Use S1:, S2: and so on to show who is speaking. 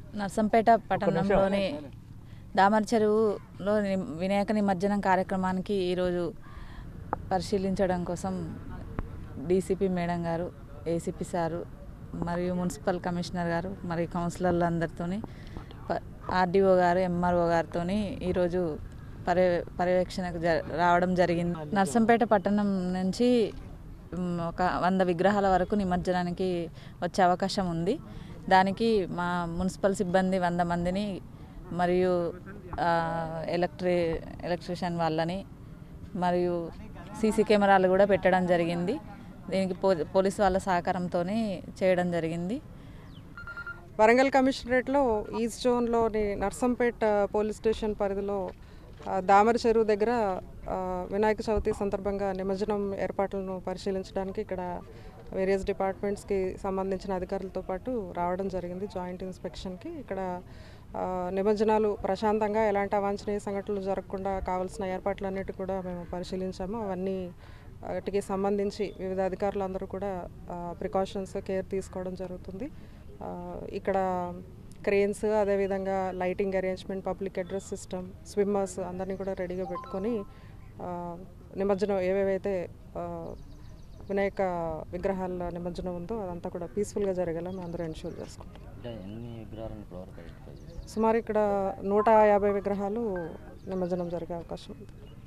S1: నర్సంపేట పట్టణంలోని దామర చెరువులో ని- వినాయక నిమజ్జనం కార్యక్రమానికి ఈరోజు పరిశీలించడం కోసం డీసీపీ మేడం గారు ఏసీపీ సారు మరియు మున్సిపల్ కమిషనర్ గారు మరియు కౌన్సిలర్లు అందరితోని ఆర్డీఓ గారు ఎంఆర్ఓ గారితో ఈరోజు పర్య పర్యవేక్షణకు జ రావడం జరిగింది నర్సంపేట పట్టణం నుంచి మ్, ఒక వంద విగ్రహాల వరకు నిమజ్జనానికి వచ్చే అవకాశం ఉంది దానికి మా మున్సిపల్ సిబ్బంది వంద మందిని మరియు ఆ, ఎలక్ట్రి ఎలక్ట్రీషియన్ వాళ్ళని మరియు సీసీ కెమెరాలు కూడా పెట్టడం జరిగింది దీనికి పో పోలీసు వాళ్ళ సహకారంతో చేయడం జరిగింది
S2: వరంగల్ కమిషనరేట్లో ఈస్ట్ జోన్లోని నర్సంపేట్ ఆ, పోలీస్ స్టేషన్ పరిధిలో ఆ, దామర చెరువు దగ్గర ఆ, వినాయక చవితి సందర్భంగా నిమజ్జనం ఏర్పాట్లను పరిశీలించడానికి ఇక్కడ వేరియస్ డిపార్ట్మెంట్స్కి సంబంధించిన అధికారులతో పాటు రావడం జరిగింది జాయింట్ ఇన్స్పెక్షన్కి ఇక్కడ ఆ, నిమజ్జనాలు ప్రశాంతంగా ఎలాంటి అవాంఛనీయ సంఘటనలు జరగకుండా కావాల్సిన ఏర్పాట్లన్నిటి కూడా మేము పరిశీలించాము అవన్నీ వాటికి సంబంధించి వివిధ అధికారులందరూ కూడా ప్రికాషన్స్ కేర్ తీసుకోవడం జరుగుతుంది ఆ, ఇక్కడ క్రెయిన్స్ అదేవిధంగా lighting arrangement public address system swimmers అందరినీ కూడా రెడీగా పెట్టుకొని ఆ, నిమజ్జనం ఏవేవైతే ఆ, వినాయక విగ్రహాల నిమజ్జనం ఉందో అదంతా కూడా పీస్ఫుల్గా జరిగేలా మేము అందరూ ఎన్ష్యూర్ చేసుకుంటాం
S3: అంటే ఎన్ని విగ్రహాలను ఇప్పటివరకు ఐడెంటిఫై చేశారు
S2: సుమారు ఇక్కడ నూట యాభై విగ్రహాలు నిమజ్జనం జరిగే అవకాశం ఉంది